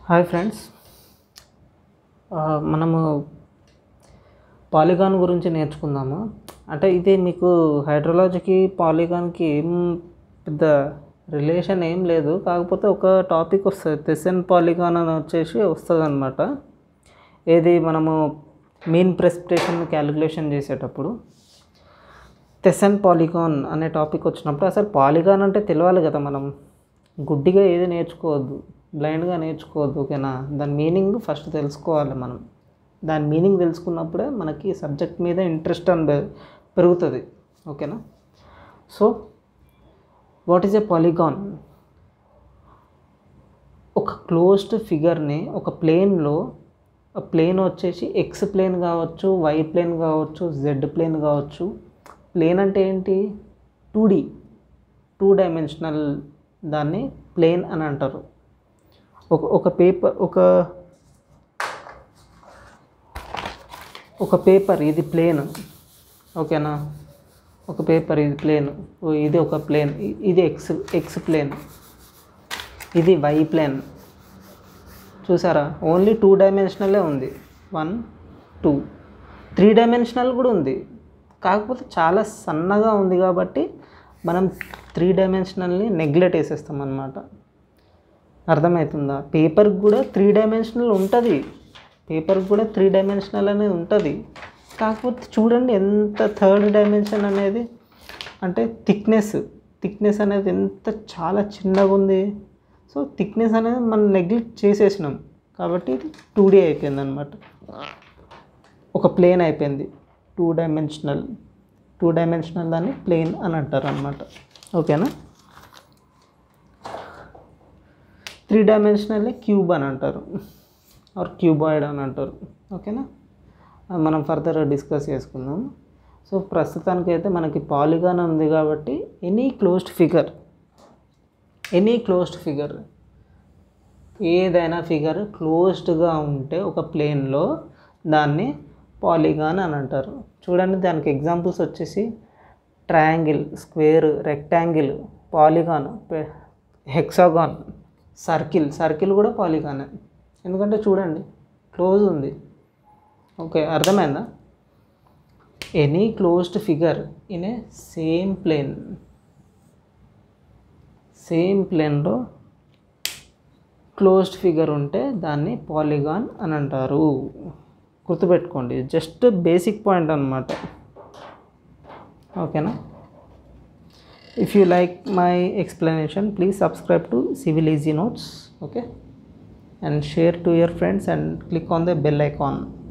hi friends మనము polygon గురించి నేర్చుకుందాము అంటే ఇది మీకు హైడ్రాలజీకి పాలిగాన్కి ఏం పెద్ద రిలేషన్ ఏం లేదు కాకపోతే ఒక టాపిక్ వస్తుంది తెసెన్ పాలిగాన్ అని వచ్చేసి వస్తుంది అనమాట ఏది మనము మీన్ ప్రెసిపిటేషన్ క్యాలిక్యులేషన్ చేసేటప్పుడు తెసెన్ పాలిగాన్ అనే టాపిక్ వచ్చినప్పుడు అసలు పాలిగాన్ అంటే తెలియాలి కదా మనం గుడ్డిగా ఏది నేర్చుకోవద్దు బ్లైండ్గా నేర్చుకోవద్దు ఓకేనా దాని మీనింగ్ ఫస్ట్ తెలుసుకోవాలి మనం దాని మీనింగ్ తెలుసుకున్నప్పుడే మనకి సబ్జెక్ట్ మీద ఇంట్రెస్ట్ అని పె- పెరుగుతుంది ఓకేనా so what is a polygon ఒక క్లోజ్డ్ ఫిగర్ని ఒక ప్లేన్లో ప్లేన్ వచ్చేసి ఎక్స్ ప్లేన్ కావచ్చు వై ప్లేన్ కావచ్చు జెడ్ ప్లేన్ కావచ్చు ప్లేన్ అంటే ఏంటి టూ డి టూ డైమెన్షనల్ దాన్ని ప్లేన్ అని అంటారు ఒక ఒక పేపర్ ఒక ఒక పేపర్ ఇది ప్లేన్ ఓకేనా ఒక పేపర్ ఇది ప్లేన్ ఇది ఒక ప్లేన్ ఇది ఎక్స్ ఎక్స్ ప్లేన్ ఇది వై ప్లేన్ చూసారా ఓన్లీ టూ డైమెన్షనలే ఉంది వన్ టూ త్రీ డైమెన్షనల్ కూడా ఉంది కాకపోతే చాలా సన్నగా ఉంది కాబట్టి మనం త్రీ డైమెన్షనల్ని నెగ్లెక్ట్ వేసేస్తాం అన్నమాట అర్థమవుతుందా పేపర్కి కూడా త్రీ డైమెన్షనల్ ఉంటుంది పేపర్కి కూడా త్రీ డైమెన్షనల్ అనేది ఉంటుంది కాకపోతే చూడండి ఎంత థర్డ్ డైమెన్షన్ అనేది అంటే థిక్నెస్ థిక్నెస్ అనేది ఎంత చాలా చిన్నగా ఉంది సో థిక్నెస్ అనేది మనం నెగ్లెక్ట్ చేసేసినాం కాబట్టి ఇది టూ డీ అయిపోయింది అనమాట ఒక ప్లేన్ అయిపోయింది టూ డైమెన్షనల్ టూ డైమెన్షనల్ దాన్ని ప్లేన్ అని అంటారు అనమాట ఓకేనా త్రీ డైమెన్షనల్ క్యూబ్ అని అంటారు ఆర్ క్యూబాయిడ్ అని అంటారు ఓకేనా అది మనం ఫర్దర్ డిస్కస్ చేసుకుందాం సో ప్రస్తుతానికైతే మనకి పాలిగాన్ ఉంది కాబట్టి any closed figure any closed figure ఏదైనా ఫిగర్ క్లోజ్డ్గా ఉంటే ఒక ప్లేన్లో దాన్ని పాలిగాన్ అని అంటారు చూడండి దానికి ఎగ్జాంపుల్స్ వచ్చేసి triangle square rectangle polygon hexagon circle circle కూడా పాలిగానే ఎందుకంటే చూడండి క్లోజ్ ఉంది ఓకే అర్థమైందా any closed figure in a same plane same ప్లేన్లో క్లోజ్డ్ ఫిగర్ ఉంటే దాన్ని పాలిగాన్ అని అంటారు గుర్తుపెట్టుకోండి జస్ట్ బేసిక్ పాయింట్ అనమాట ఓకేనా if you like my explanation please subscribe to civil easy notes okay and share to your friends and click on the bell icon